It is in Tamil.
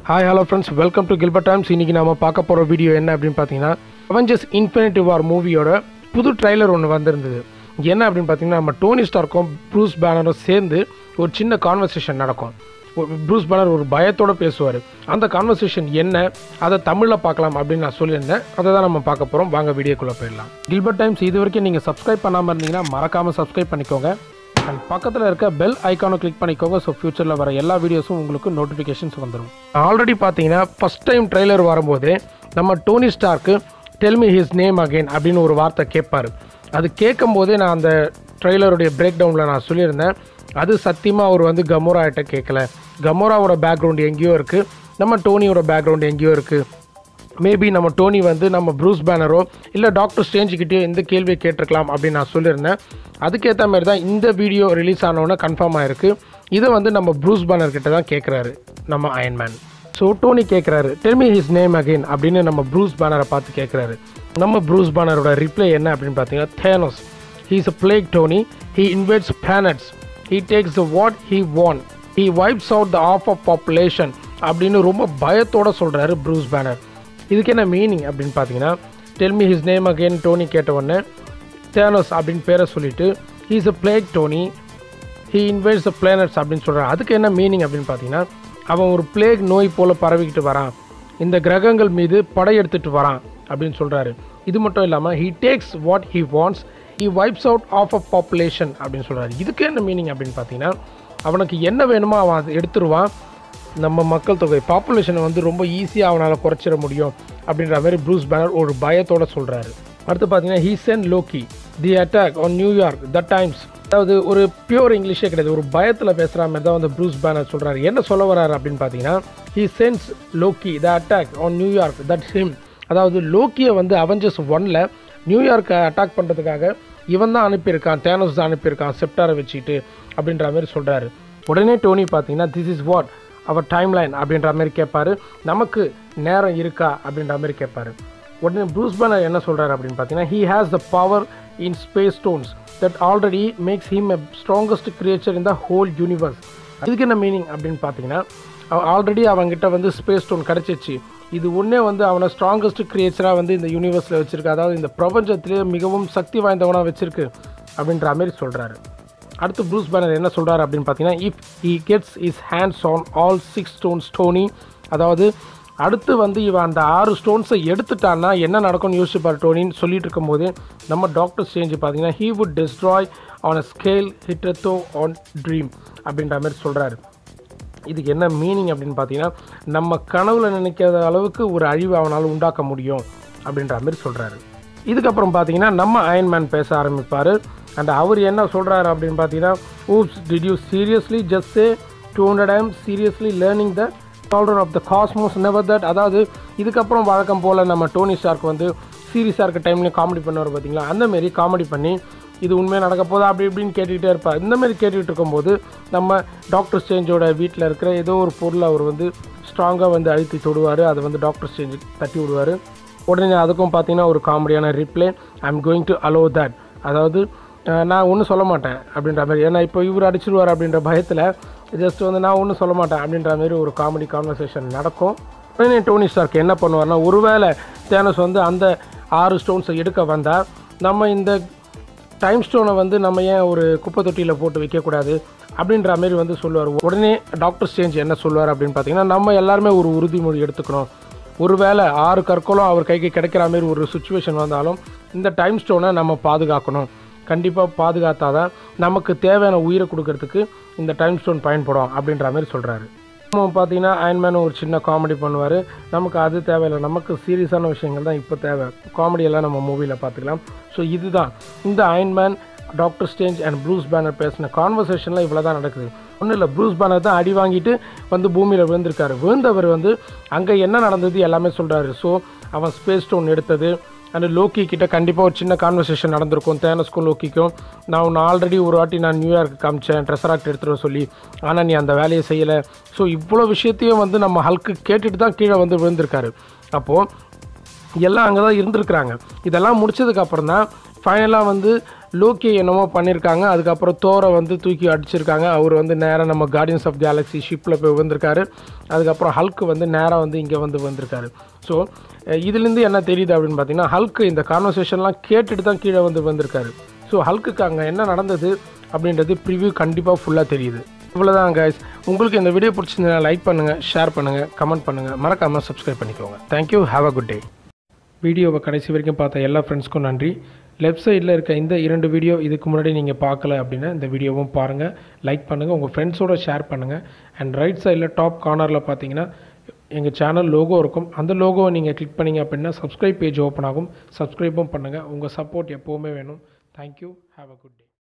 hi hello friends welcome to Gilbert times இன்றைக்கி நாம பார்க்க போகிற வீடியோ என்ன அப்படின்னு பார்த்தீங்கன்னா அவெஞ்சர்ஸ் இன்ஃபினிட்டி வார் மூவியோட புது ட்ரைலர் ஒன்று வந்திருந்தது என்ன அப்படின்னு பார்த்தீங்கன்னா நம்ம டோனி ஸ்டார்க்கும் ப்ரூஸ் பேனரும் சேர்ந்து ஒரு சின்ன கான்வர்சேஷன் நடக்கும் ஒரு ப்ரூஸ் பேனர் ஒரு பயத்தோட பேசுவார் அந்த கான்வர்சேஷன் என்ன அதை தமிழில் பார்க்கலாம் அப்படின்னு நான் சொல்லியிருந்தேன் அதை தான் நம்ம பார்க்க போகிறோம் வாங்க வீடியோக்குள்ளே போயிடலாம் கில்பர்ட் டைம்ஸ் இது வரைக்கும் நீங்கள் சப்ஸ்கிரைப் பண்ணாமல் இருந்தீங்கன்னா மறக்காமல் சப்ஸ்கிரைப் பண்ணிக்கோங்க அண்ட் பக்கத்தில் இருக்க பெல் ஐக்கானை கிளிக் பண்ணிக்கோங்க ஸோ ஃபியூச்சரில் வர எல்லா வீடியோஸும் உங்களுக்கு நோட்டிஃபிகேஷன்ஸ் வந்துடும் ஆல்ரெடி பார்த்தீங்கன்னா ஃபஸ்ட் டைம் ட்ரெய்லர் வரும்போது நம்ம டோனி ஸ்டார்க்கு டெல்மி ஹிஸ் நேம் அகைன் அப்படின்னு ஒரு வார்த்தை கேட்பார் அது கேட்கும் போதே நான் அந்த ட்ரெய்லருடைய பிரேக் டவுனில் நான் சொல்லியிருந்தேன் அது சத்தியமாக அவர் வந்து கமோராட்ட கேட்கல கமோராவோட பேக்ரவுண்ட் எங்கேயோ இருக்குது நம்ம டோனியோட பேக்ரவுண்ட் எங்கேயோ இருக்குது மேபி நம்ம டோனி வந்து நம்ம ப்ரூஸ் பேனரோ இல்லை டாக்டர் ஸ்டேஞ்சுக்கிட்டே இந்த கேள்வியை கேட்டிருக்கலாம் அப்படின்னு நான் சொல்லியிருந்தேன் அதுக்கேற்ற மாதிரி தான் இந்த வீடியோ ரிலீஸ் ஆனோன்னே கன்ஃபார்ம் ஆயிருக்கு இதை வந்து நம்ம ப்ரூஸ் பேனர் கிட்ட தான் கேட்குறாரு நம்ம அயன்மேன் ஸோ டோனி கேட்குறாரு டெல்மி ஹிஸ் நேம் அகைன் அப்படின்னு நம்ம ப்ரூஸ் பேனரை பார்த்து கேட்குறாரு நம்ம ப்ரூஸ் பேனரோட ரிப்ளை என்ன அப்படின்னு பார்த்தீங்கன்னா Thanos he is a plague Tony he invades planets he takes the what he want he wipes out the half of population அப்படின்னு ரொம்ப பயத்தோட சொல்கிறாரு ப்ரூஸ் பேனர் இதுக்கு என்ன மீனிங் அப்படின்னு பார்த்தீங்கன்னா tell me his name again Tony கேட்ட உடனே தேனோஸ் அப்படின்னு பேரை சொல்லிட்டு he's a plague Tony he invades the planets அப்படின்னு சொல்கிறான் அதுக்கு என்ன மீனிங் அப்படின்னு பார்த்தீங்கன்னா அவன் ஒரு பிளேக் நோய் போல் பரவிக்கிட்டு வரான் இந்த கிரகங்கள் மீது படையெடுத்துட்டு வரான் அப்படின்னு சொல்கிறாரு இது மட்டும் இல்லாமல் he takes what he wants he wipes out half a population அப்படின்னு சொல்கிறாரு இதுக்கு என்ன மீனிங் அப்படின்னு பார்த்தீங்கன்னா அவனுக்கு என்ன வேணுமோ அவன் அதை எடுத்துருவான் நம்ம மக்கள் தொகை பாப்புலேஷனை வந்து ரொம்ப ஈஸியாக அவனால் குறைச்சிட முடியும் அப்படின்ற மாதிரி ப்ரூஸ் பேனர் ஒரு பயத்தோட சொல்கிறாரு அடுத்து பார்த்தீங்கன்னா he sent Loki the attack on New York the times அதாவது ஒரு பியூர் இங்கிலீஷே கிடையாது ஒரு பயத்தில் பேசுகிற மாதிரி தான் வந்து ப்ரூஸ் பேனர் சொல்கிறாரு என்ன சொல்ல வர்றாரு அப்படின்னு பார்த்தீங்கன்னா he sent Loki the attack on New York that him அதாவது லோக்கியை வந்து அவெஞ்சர்ஸ் ஒன்ல நியூயார்க்கை அட்டாக் பண்ணுறதுக்காக இவன் தான் அனுப்பியிருக்கான் தேனோஸ் தான் அனுப்பியிருக்கான் செப்டாரை வச்சுட்டு அப்படின்ற மாதிரி சொல்கிறாரு உடனே டோனி பார்த்தீங்கன்னா this is what our timeline அப்படின்ற மாதிரி கேட்பாரு நமக்கு நேரம் இருக்கா அப்படின்ற மாதிரி கேட்பாரு உடனே ப்ரூஸ் பேனர் என்ன சொல்கிறாரு அப்படின்னு பார்த்தீங்கன்னா he has the power in space stones that already makes him a strongest creature in the whole universe அதுக்கு என்ன மீனிங் அப்படின்னு பார்த்தீங்கன்னா ஆல்ரெடி அவங்ககிட்ட வந்து ஸ்பேஸ் ஸ்டோன் கிடச்சிச்சு இது ஒன்றே வந்து அவனை ஸ்ட்ராங்கஸ்ட் கிரியேச்சராக வந்து இந்த யூனிவர்ஸில் வச்சுருக்கு அதாவது இந்த பிரபஞ்சத்திலே மிகவும் சக்தி வாய்ந்தவனாக வச்சுருக்கு அப்படின்ற மாதிரி சொல்கிறாரு அடுத்து ப்ரூஸ் பேனர் என்ன சொல்கிறாரு அப்படின்னு பார்த்தீங்கன்னா if he gets his hands on all six stones ஸ்டோனி அதாவது அடுத்து வந்து இவன் அந்த ஆறு ஸ்டோன்ஸை எடுத்துட்டான்னா என்ன நடக்கும்னு யோசிச்சுப்பார் டோனின்னு சொல்லிட்டு இருக்கும்போது நம்ம டாக்டர் சேஞ்சு பார்த்தீங்கன்னா he would destroy on a scale ஹிட்டத்தோ ஆன் ட்ரீம் அப்படின்ற மாதிரி சொல்கிறாரு இதுக்கு என்ன மீனிங் அப்படின்னு பார்த்தீங்கன்னா நம்ம கனவுல நினைக்காத அளவுக்கு ஒரு அழிவு அவனால் உண்டாக்க முடியும் அப்படின்ற மாதிரி சொல்கிறாரு இதுக்கப்புறம் பார்த்தீங்கன்னா நம்ம அயன்மேன் பேச ஆரம்பிப்பார் அண்ட் அவர் என்ன சொல்கிறாரு அப்படின்னு பார்த்தீங்கன்னா oops did you seriously just say two hundred I'm seriously learning the salter of the cosmos never that அதாவது இதுக்கப்புறம் வழக்கம் போல் நம்ம டோனி ஸ்டார்க் வந்து சீரியஸாக இருக்க டைம்லேயும் காமெடி பண்ணுவார் பார்த்தீங்களா அந்தமாரி காமெடி பண்ணி இது உண்மையாக நடக்க போதா அப்படி இப்படின்னு கேட்டுக்கிட்டே இருப்பார் இந்த மாதிரி கேட்டுக்கிட்டு இருக்கும்போது நம்ம டாக்டர் ஸ்டேஞ்சோட வீட்டில் இருக்கிற ஏதோ ஒரு பொருளை அவர் வந்து ஸ்ட்ராங்காக வந்து அழுத்தி தொடுவார் அதை வந்து டாக்டர் ஸ்டேஞ்சு தட்டி விடுவார் உடனே அதுக்கும் பார்த்தீங்கன்னா ஒரு காமெடியான reply I am going to allow that அதாவது அஹ், நான் ஒன்றும் சொல்ல மாட்டேன் அப்படின்ற மாதிரி ஏன்னா இப்போ இவர் அடிச்சிருவார் அப்படின்ற பயத்தில் ஜஸ்ட் வந்து நான் ஒன்றும் சொல்ல மாட்டேன் அப்படின்ற மாதிரி ஒரு காமெடி கான்வர்சேஷன் நடக்கும் உடனே டோனி ஸ்டார்க் என்ன பண்ணுவார்னா ஒருவேளை தேனஸ் வந்து அந்த ஆறு ஸ்டோன்ஸை எடுக்க வந்தால் நம்ம இந்த டைம் ஸ்டோனை வந்து நம்ம ஏன் ஒரு குப்பை தொட்டியில் போட்டு வைக்கக்கூடாது அப்படின்ற மாதிரி வந்து சொல்லுவார் உடனே டாக்டர் ஸ்டேஞ்ச் என்ன சொல்லுவார் அப்படின்னு பார்த்தீங்கன்னா நம்ம எல்லாருமே ஒரு உறுதிமொழி எடுத்துக்கணும் ஒருவேளை ஆறு கற்களும் அவர் கைக்கு கிடைக்கிற மாதிரி ஒரு சுச்சுவேஷன் வந்தாலும் இந்த டைம் ஸ்டோனை நம்ம பாதுகாக்கணும் கண்டிப்பாக பாதுகாத்தாதான் நமக்கு தேவையான உயிரை கொடுக்கறதுக்கு இந்த டைம் ஸ்டோன் பயன்படும் அப்படின்ற மாதிரி சொல்கிறாரு நம்ம பார்த்தீங்கன்னா அயன்மேன் ஒரு சின்ன காமெடி பண்ணுவார் நமக்கு அது தேவையில்லை நமக்கு சீரியஸான விஷயங்கள் தான் இப்போ தேவை காமெடியெல்லாம் நம்ம மூவியில் பார்த்துக்கலாம் ஸோ இதுதான் இந்த Iron Man Doctor Strange and Bruce Banner பேசின கான்வர்சேஷனில் இவ்வளோ தான் நடக்குது ஒன்றும் இல்லை ப்ரூஸ் பேனர் தான் அடி வாங்கிட்டு வந்து பூமியில் விழுந்திருக்காரு விழுந்தவர் வந்து அங்கே என்ன நடந்தது எல்லாமே சொல்கிறாரு ஸோ அவன் ஸ்பேஸ் ஸ்டோன் எடுத்தது அண்ட் லோக்கி கிட்ட கண்டிப்பாக ஒரு சின்ன கான்வர்சேஷன் நடந்திருக்கும் தேனஸ்க்கும் லோக்கிக்கும் நான் உன்னை ஆல்ரெடி ஒரு வாட்டி நான் நியூயார்க்கு காமிச்சேன் ட்ரெஸராக்ட் எடுத்துகிட்டு சொல்லி ஆனால் நீ அந்த வேலையை செய்யலை ஸோ இவ்வளோ விஷயத்தையும் வந்து நம்ம ஹல்க்கு கேட்டுட்டு தான் கீழே வந்து விழுந்திருக்காரு அப்போது எல்லாம் அங்கே தான் இருந்திருக்கிறாங்க இதெல்லாம் முடிச்சதுக்கு அப்புறம் தான் ஃபைனலாக வந்து லோக்கி என்னமோ பண்ணியிருக்காங்க அதுக்கப்புறம் தோரை வந்து தூக்கி அடிச்சிருக்காங்க அவர் வந்து நேராக நம்ம கார்டியன்ஸ் ஆஃப் கேலக்ஸி ஷிப்பில் போய் வந்திருக்காரு அதுக்கப்புறம் ஹல்க் வந்து நேராக வந்து இங்கே வந்து வந்திருக்காரு ஸோ இதுலேருந்து என்ன தெரியுது அப்படின்னு பார்த்தீங்கன்னா ஹல்க் இந்த கான்வர்சேஷன்லாம் கேட்டுட்டு தான் கீழே வந்து வந்திருக்காரு ஸோ ஹல்க்குக்கு அங்கே என்ன நடந்தது அப்படின்றது ப்ரிவ்யூ கண்டிப்பாக ஃபுல்லாக தெரியுது இவ்வளோதான் கைஸ் உங்களுக்கு இந்த வீடியோ பிடிச்சிருந்தா லைக் பண்ணுங்கள் ஷேர் பண்ணுங்கள் கமெண்ட் பண்ணுங்கள் மறக்காமல் சப்ஸ்கிரைப் பண்ணிக்கோங்க thank you have a good day வீடியோவை கடைசி வரைக்கும் பார்த்த எல்லா ஃப்ரெண்ட்ஸ்க்கும் நன்றி லெஃப்ட் சைடில் இருக்க இந்த இரண்டு வீடியோ இதுக்கு முன்னாடி நீங்கள் பார்க்கல அப்படின்னா இந்த வீடியோவும் பாருங்கள் லைக் பண்ணுங்கள் உங்கள் ஃப்ரெண்ட்ஸோட ஷேர் பண்ணுங்கள் அண்ட் ரைட் சைடில் டாப் கார்னரில் பார்த்தீங்கன்னா எங்கள் சேனல் லோகோ இருக்கும் அந்த லோகோவை நீங்கள் கிளிக் பண்ணீங்க அப்படின்னா சப்ஸ்கிரைப் பேஜ் ஓப்பன் ஆகும் சப்ஸ்கிரைபும் பண்ணுங்கள் உங்கள் சப்போர்ட் எப்போவுமே வேணும் thank you have a good day